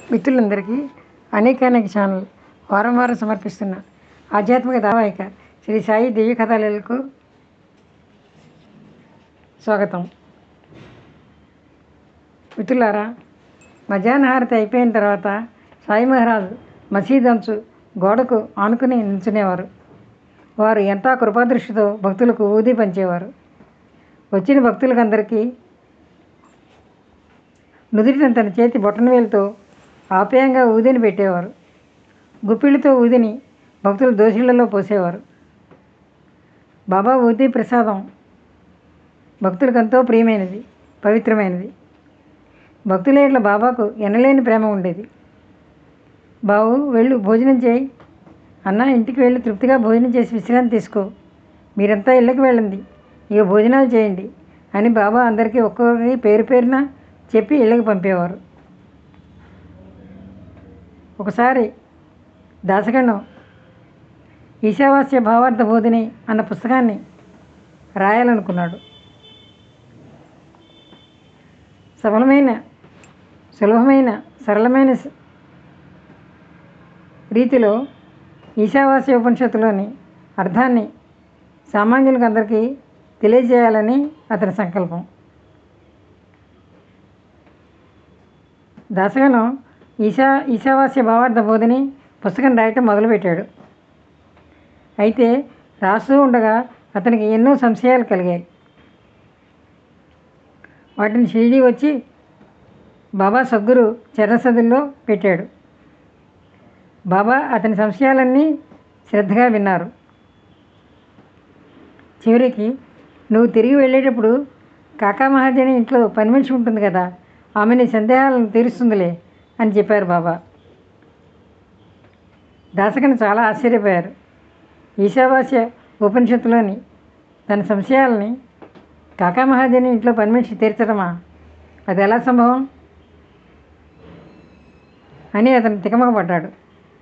మిత్రులందరికీ అనేకానేక ఛానల్ వారం వారం సమర్పిస్తున్న ఆధ్యాత్మిక ధారావాహిక శ్రీ సాయి దివ్య కథలకు స్వాగతం మిత్రులారా మధ్యాహ్న హారతి అయిపోయిన తర్వాత సాయి మహారాజు మసీద్ అంచు గోడకు ఆనుకుని నిల్చునేవారు వారు ఎంతో కృపాదృష్టితో భక్తులకు ఊది పంచేవారు వచ్చిన భక్తులకందరికీ నుదుటిన తన చేతి బొట్టనవేలుతో ఆప్యాయంగా ఊదిని పెట్టేవారు గుప్పిళ్ళతో ఊదిని భక్తుల దోషులలో పోసేవారు బాబా ఊది ప్రసాదం భక్తులకు ఎంతో ప్రియమైనది పవిత్రమైనది భక్తుల ఇట్ల బాబాకు ఎనలేని ప్రేమ ఉండేది బావు వెళ్ళు భోజనం చేయి అన్న ఇంటికి వెళ్ళి తృప్తిగా భోజనం చేసి విశ్రాంతి తీసుకో మీరంతా ఇళ్ళకి వెళ్ళండి ఇక భోజనాలు చేయండి అని బాబా అందరికీ ఒక్కొక్కరి పేరు పేరున చెప్పి ఇళ్ళకి పంపేవారు ఒకసారి దాసగణం ఈశావాస్య భావార్థ బోధిని అన్న పుస్తకాన్ని రాయాలనుకున్నాడు సఫలమైన సులభమైన సరళమైన స- రీతిలో ఈశావాస్య ఉపనిషత్తులోని అర్థాన్ని సామాన్యులకు అందరికీ తెలియజేయాలని అతని సంకల్పం దాసగనం ఈశా ఈశావాస్య భావార్థ బోధిని పుస్తకం రాయటం మొదలుపెట్టాడు అయితే రాస్తూ ఉండగా అతనికి ఎన్నో సంశయాలు కలిగాయి వాటిని షిరిడి వచ్చి బాబా సద్గురు చరణసదుల్లో పెట్టాడు బాబా అతని సంశయాలన్నీ శ్రద్ధగా విన్నారు చివరికి నువ్వు తిరిగి వెళ్ళేటప్పుడు కాకా మహాజని ఇంట్లో పని మనిషి ఉంటుంది కదా ఆమె నీ సందేహాలను తీరుస్తుందిలే అని చెప్పారు బాబా దాసకని చాలా ఆశ్చర్యపోయారు ఈశావాస్య ఉపనిషత్తులోని తన సంశయాలని కాకా మహాజని ఇంట్లో పని మనిషి తీర్చడమా అది ఎలా సంభవం అని అతను తికమకపడ్డాడు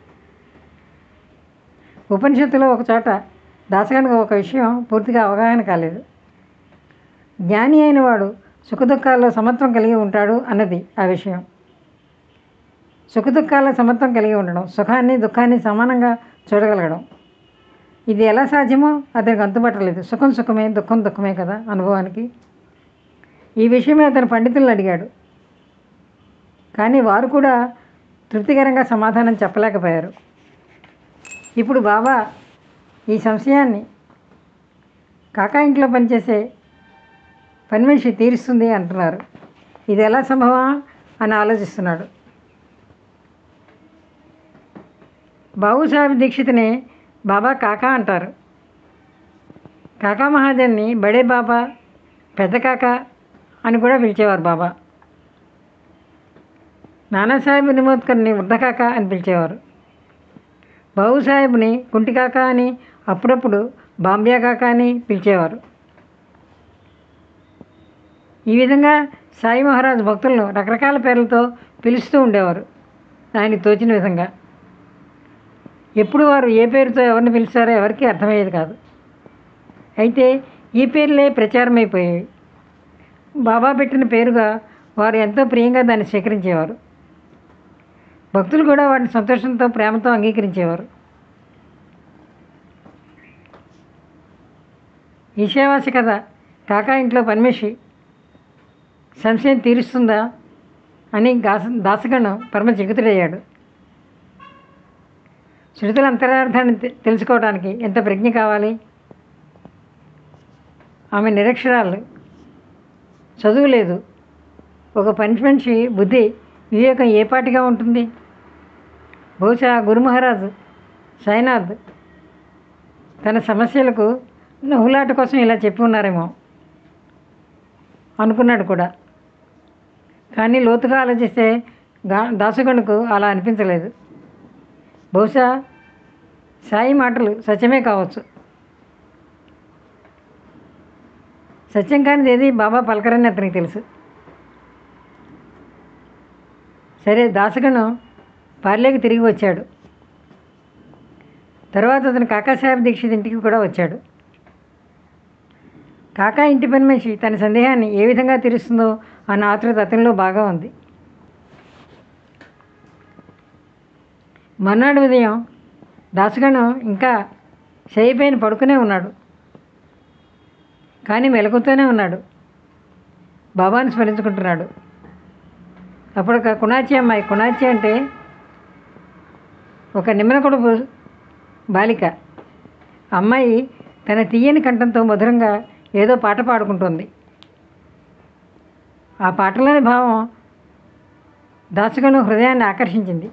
ఉపనిషత్తులో ఒక చోట దాసగనికి ఒక విషయం పూర్తిగా అవగాహన కాలేదు జ్ఞాని అయిన వాడు సుఖదుఖాల్లో సమత్వం కలిగి ఉంటాడు అన్నది ఆ విషయం సుఖదుఖాల సమత్వం కలిగి ఉండడం సుఖాన్ని దుఃఖాన్ని సమానంగా చూడగలగడం ఇది ఎలా సాధ్యమో అతనికి అంతుపట్టలేదు సుఖం సుఖమే దుఃఖం దుఃఖమే కదా అనుభవానికి ఈ విషయమే అతను పండితులను అడిగాడు కానీ వారు కూడా తృప్తికరంగా సమాధానం చెప్పలేకపోయారు ఇప్పుడు బాబా ఈ సంశయాన్ని కాకా ఇంట్లో పనిచేసే పని మనిషి తీరుస్తుంది అంటున్నారు ఇది ఎలా సంభవా అని ఆలోచిస్తున్నాడు బాబుసాహెబ్ దీక్షిత్ని బాబా కాకా అంటారు కాకా మహాజన్ని బడే బాబా పెద్ద కాకా అని కూడా పిలిచేవారు బాబా నానాసాహెబ్ నిమోత్కర్ని వృద్ధకాక అని పిలిచేవారు బాబుసాహెబ్ని కుంటి కాక అని అప్పుడప్పుడు బాంబియా కాక అని పిలిచేవారు ఈ విధంగా సాయి మహారాజ్ భక్తులను రకరకాల పేర్లతో పిలుస్తూ ఉండేవారు ఆయనకి తోచిన విధంగా ఎప్పుడు వారు ఏ పేరుతో ఎవరిని పిలిచారో ఎవరికీ అర్థమయ్యేది కాదు అయితే ఈ పేర్లే ప్రచారమైపోయాయి బాబా పెట్టిన పేరుగా వారు ఎంతో ప్రియంగా దాన్ని స్వీకరించేవారు భక్తులు కూడా వాటిని సంతోషంతో ప్రేమతో అంగీకరించేవారు ఈశావాసి కథ కాకా ఇంట్లో పనిమనిషి సంశయం తీరుస్తుందా అని దాస దాసగణం పరమ జగతుడయ్యాడు శృతుల అంతరార్థాన్ని తె- తెలుసుకోవడానికి ఎంత ప్రజ్ఞ కావాలి ఆమె నిరక్షరాలు చదువు లేదు ఒక పని మనిషి బుద్ధి వివేకం ఏ పాటిగా ఉంటుంది బహుశా గురు మహారాజు సాయినాథ్ తన సమస్యలకు నవ్వులాట కోసం ఇలా చెప్పి ఉన్నారేమో అనుకున్నాడు కూడా కానీ లోతుగా ఆలోచిస్తే గా దాసగణకు అలా అనిపించలేదు బహుశా సాయి మాటలు సత్యమే కావచ్చు సత్యం కానిది ఏది బాబా పలకరని అతనికి తెలుసు సరే దాసగణం పార్లేకి తిరిగి వచ్చాడు తర్వాత అతను కాకాసాహెబ్ దీక్షిత్ ఇంటికి కూడా వచ్చాడు కాకా ఇంటి పని మనిషి తన సందేహాన్ని ఏ విధంగా తీరుస్తుందో అన్న ఆతృత అతనిలో బాగా ఉంది మర్నాడు ఉదయం దాసగను ఇంకా చేయి పైన పడుకునే ఉన్నాడు కానీ మెలకుతూనే ఉన్నాడు బాబాని స్మరించుకుంటున్నాడు అప్పుడు ఒక కుణాచి అమ్మాయి కుణాచి అంటే ఒక నిమ్మనకొడుపు బాలిక అమ్మాయి తన తీయని కంఠంతో మధురంగా ఏదో పాట పాడుకుంటుంది ఆ పాటలోని భావం దాచుకుని హృదయాన్ని ఆకర్షించింది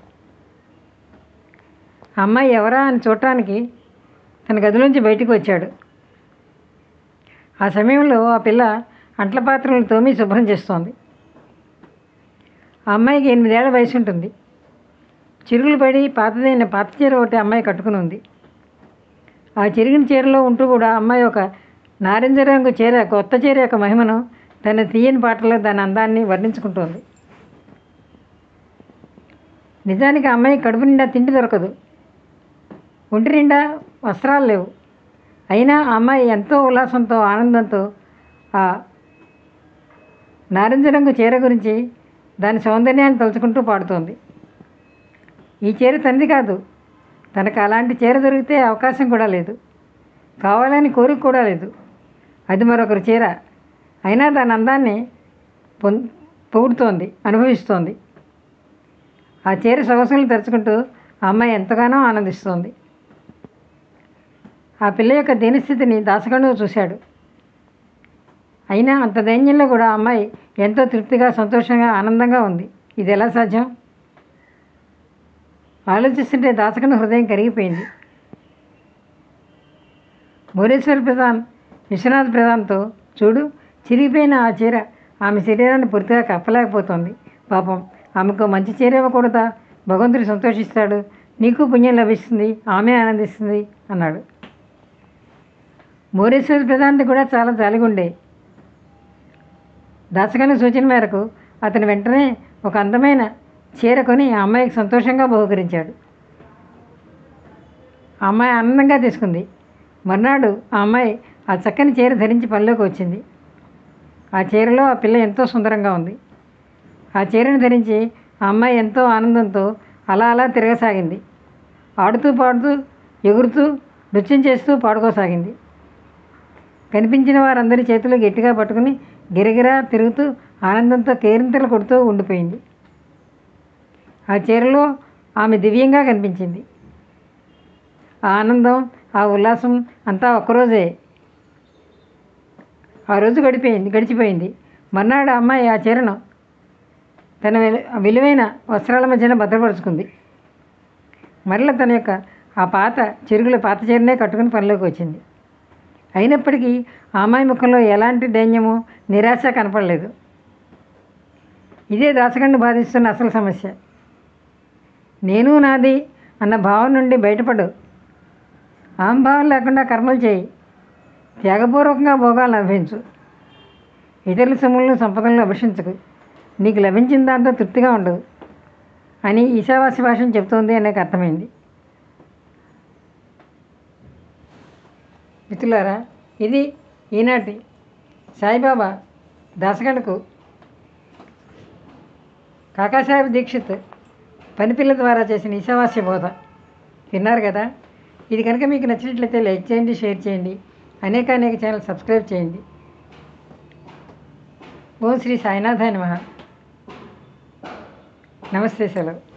ఆ అమ్మాయి ఎవరా అని చూడటానికి తన గదిలోంచి బయటికి వచ్చాడు ఆ సమయంలో ఆ పిల్ల అంట్ల పాత్రలు తోమి శుభ్రం చేస్తోంది ఆ అమ్మాయికి ఎనిమిదేళ్ల వయసు ఉంటుంది చిరుగులు పడి పాతదైన పాత చీర ఒకటి అమ్మాయి కట్టుకుని ఉంది ఆ చిరిగిన చీరలో ఉంటూ కూడా అమ్మాయి ఒక నారింజ రంగు చీర కొత్త చీర యొక్క మహిమను తన తీయని పాటలో దాని అందాన్ని వర్ణించుకుంటోంది నిజానికి ఆ అమ్మాయి కడుపు నిండా తిండి దొరకదు ఒంటి నిండా వస్త్రాలు లేవు అయినా ఆ అమ్మాయి ఎంతో ఉల్లాసంతో ఆనందంతో ఆ నారింజ రంగు చీర గురించి దాని సౌందర్యాన్ని తలుచుకుంటూ పాడుతోంది ఈ చీర తండ్రి కాదు తనకు అలాంటి చీర దొరికితే అవకాశం కూడా లేదు కావాలని కోరిక కూడా లేదు అది మరొకరి చీర అయినా దాని అందాన్ని పొం పొగుడుతోంది అనుభవిస్తోంది ఆ చీర సొగసులను తెరుచుకుంటూ ఆ అమ్మాయి ఎంతగానో ఆనందిస్తోంది ఆ పిల్ల యొక్క దీనస్థితిని దాసగండు చూశాడు అయినా అంత దైన్యంలో కూడా ఆ అమ్మాయి ఎంతో తృప్తిగా సంతోషంగా ఆనందంగా ఉంది ఇది ఎలా సాధ్యం ఆలోచిస్తుంటే దాసగండు హృదయం కరిగిపోయింది భువనేశ్వర్ ప్రధాన్ విశ్వనాథ్ ప్రధాన్తో చూడు చిరిగిపోయిన ఆ చీర ఆమె శరీరాన్ని పూర్తిగా కప్పలేకపోతుంది పాపం ఆమెకు మంచి చీర ఇవ్వకూడదా భగవంతుడు సంతోషిస్తాడు నీకు పుణ్యం లభిస్తుంది ఆమె ఆనందిస్తుంది అన్నాడు భువనేశ్వర్ ప్రధాన్ది కూడా చాలా జాలిగుండే దాసగని సూచన మేరకు అతను వెంటనే ఒక అందమైన చీర కొని ఆ అమ్మాయికి సంతోషంగా బహుకరించాడు ఆ అమ్మాయి ఆనందంగా తీసుకుంది మర్నాడు ఆ అమ్మాయి ఆ చక్కని చీర ధరించి పనిలోకి వచ్చింది ఆ చీరలో ఆ పిల్ల ఎంతో సుందరంగా ఉంది ఆ చీరను ధరించి ఆ అమ్మాయి ఎంతో ఆనందంతో అలా అలా తిరగసాగింది ఆడుతూ పాడుతూ ఎగురుతూ నృత్యం చేస్తూ పాడుకోసాగింది కనిపించిన వారందరి చేతులు గట్టిగా పట్టుకుని గిరగిరా తిరుగుతూ ఆనందంతో కేరింతలు కొడుతూ ఉండిపోయింది ఆ చీరలో ఆమె దివ్యంగా కనిపించింది ఆ ఆనందం ఆ ఉల్లాసం అంతా ఒక్కరోజే ఆ రోజు గడిపోయింది గడిచిపోయింది మర్నాడు ఆ అమ్మాయి ఆ చీరను తన విలు- విలువైన వస్త్రాల మధ్యన భద్రపరుచుకుంది మరల తన యొక్క ఆ పాత చెరుగుల పాత చీరనే కట్టుకుని పనిలోకి వచ్చింది అయినప్పటికీ ఆ అమ్మాయి ముఖంలో ఎలాంటి దైన్యము నిరాశ కనపడలేదు ఇదే దాసగండు బాధిస్తున్న అసలు సమస్య నేను నాది అన్న భావం నుండి బయటపడు అహంభావం లేకుండా కర్మలు చేయి త్యాగపూర్వకంగా భోగాలు లభించు ఇతరుల సొమ్ములను సంపదలను అభిషించకు నీకు లభించిన దాంతో తృప్తిగా ఉండదు అని ఈశావాస్య భాషను చెబుతోంది అనేక అర్థమైంది మిత్రులారా ఇది ఈనాటి సాయిబాబా దాసగండకు కాకాసాహెబ్ దీక్షిత్ పనిపిల్ల ద్వారా చేసిన ఈశావాస్య బోధ విన్నారు కదా ఇది కనుక మీకు నచ్చినట్లయితే లైక్ చేయండి షేర్ చేయండి అనేక అనేక ఛానల్ సబ్స్క్రైబ్ చేయండి ఓం శ్రీ సాయినాథాయ నమః నమస్తే సెలవు